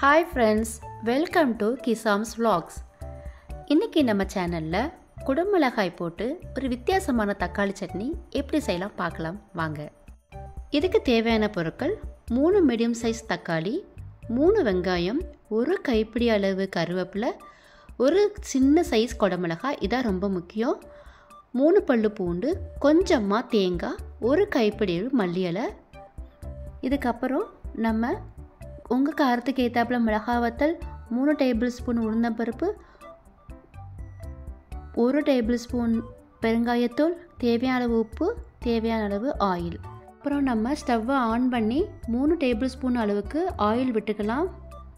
hi friends welcome to கிசாம்ஸ் vlogs இன்றைக்கி நம்ம சேனலில் குடமிளகாய் போட்டு ஒரு வித்தியாசமான தக்காளி சட்னி எப்படி செய்யலாம் பார்க்கலாம் வாங்க இதுக்கு தேவையான பொருட்கள் மூணு மீடியம் சைஸ் தக்காளி மூணு வெங்காயம் ஒரு கைப்பிடி அளவு கருவேப்பிலை ஒரு சின்ன சைஸ் குடமிளகாய் இதான் ரொம்ப முக்கியம் மூணு பல்லு பூண்டு கொஞ்சமாக தேங்காய் ஒரு கைப்பிடி மல்லி இலை இதுக்கப்புறம் நம்ம உங்கள் காரத்துக்கு ஏற்றாப்புல மிளகாய் வத்தல் மூணு டேபிள் ஸ்பூன் உளுந்தம்பருப்பு ஒரு டேபிள் ஸ்பூன் பெருங்காயத்தூள் தேவையான அளவு உப்பு தேவையான அளவு ஆயில் அப்புறம் நம்ம ஸ்டவ்வை ஆன் பண்ணி மூணு டேபிள் ஸ்பூன் அளவுக்கு ஆயில் விட்டுக்கலாம்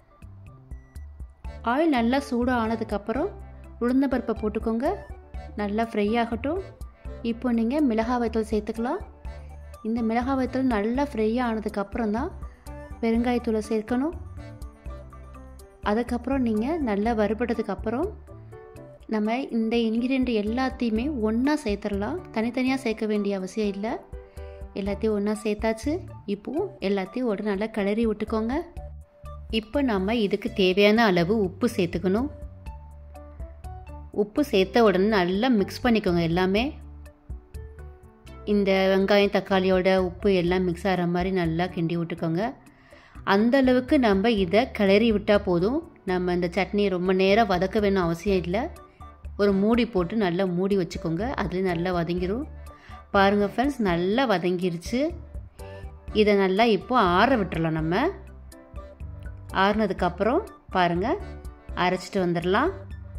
ஆயில் நல்லா சூடு ஆனதுக்கப்புறம் உளுந்தம்பருப்பை போட்டுக்கோங்க நல்லா ஃப்ரை ஆகட்டும் இப்போ நீங்கள் மிளகாய் வத்தல் சேர்த்துக்கலாம் இந்த மிளகாய் வத்தல் நல்லா ஃப்ரை ஆனதுக்கப்புறம் தான் பெருங்காயத்தூளை சேர்க்கணும் அதுக்கப்புறம் நீங்கள் நல்லா வறுபட்டதுக்கப்புறம் நம்ம இந்த இன்க்ரீடியண்ட் எல்லாத்தையுமே ஒன்றா சேர்த்துடலாம் தனித்தனியாக சேர்க்க வேண்டிய அவசியம் இல்லை எல்லாத்தையும் ஒன்றா சேர்த்தாச்சு இப்போது எல்லாத்தையும் உடனே நல்லா கிளறி விட்டுக்கோங்க இப்போ நம்ம இதுக்கு தேவையான அளவு உப்பு சேர்த்துக்கணும் உப்பு சேர்த்த உடனே நல்லா மிக்ஸ் பண்ணிக்கோங்க எல்லாமே இந்த வெங்காயம் தக்காளியோட உப்பு எல்லாம் மிக்ஸ் ஆகிற மாதிரி நல்லா கிண்டி விட்டுக்கோங்க அந்த அளவுக்கு நம்ம இதை கிளறி விட்டால் போதும் நம்ம இந்த சட்னியை ரொம்ப நேரம் வதக்க வேணும் அவசியம் இல்லை ஒரு மூடி போட்டு நல்லா மூடி வச்சுக்கோங்க அதுலேயும் நல்லா வதங்கிடும் பாருங்கள் ஃப்ரெண்ட்ஸ் நல்லா வதங்கிருச்சு இதை நல்லா இப்போது ஆற விட்டுறலாம் நம்ம ஆறுனதுக்கப்புறம் பாருங்கள் அரைச்சிட்டு வந்துடலாம்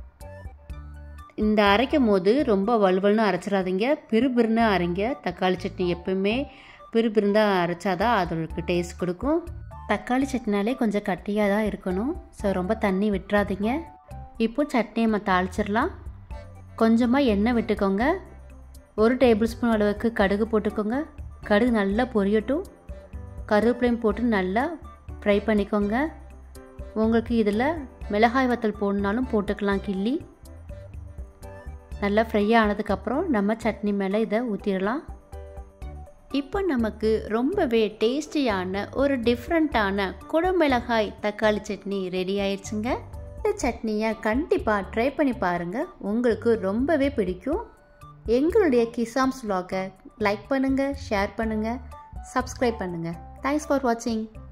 இந்த அரைக்கும் போது ரொம்ப வலுவல்னு அரைச்சிடாதீங்க பிறுபிறுன்னு அரைங்க தக்காளி சட்னி எப்பவுமே பிறுபிறுந்தான் அரைச்சாதான் அதோட டேஸ்ட் கொடுக்கும் தக்காளி சட்னினாலே கொஞ்சம் கட்டியாக தான் இருக்கணும் ஸோ ரொம்ப தண்ணி விட்டுறாதீங்க இப்போ சட்னியை நம்ம தாளிச்சிடலாம் கொஞ்சமாக எண்ணெய் விட்டுக்கோங்க ஒரு டேபிள் ஸ்பூன் அளவுக்கு கடுகு போட்டுக்கோங்க கடுகு நல்லா பொரியட்டும் கருவேப்பிலையும் போட்டு நல்லா ஃப்ரை பண்ணிக்கோங்க உங்களுக்கு இதில் மிளகாய் வத்தல் போடணுனாலும் போட்டுக்கலாம் கிள்ளி நல்லா ஃப்ரை ஆனதுக்கப்புறம் நம்ம சட்னி மேலே இதை ஊற்றிடலாம் இப்போ நமக்கு ரொம்பவே டேஸ்டியான ஒரு டிஃப்ரெண்ட்டான குடமிளகாய் தக்காளி சட்னி ரெடி ஆயிடுச்சுங்க இந்த சட்னியை கண்டிப்பாக ட்ரை பண்ணி பாருங்கள் உங்களுக்கு ரொம்பவே பிடிக்கும் எங்களுடைய கிசாம்ஸ் vlog-அ லைக் பண்ணுங்கள் ஷேர் பண்ணுங்கள் சப்ஸ்கிரைப் பண்ணுங்கள் தேங்க்ஸ் ஃபார் வாட்சிங்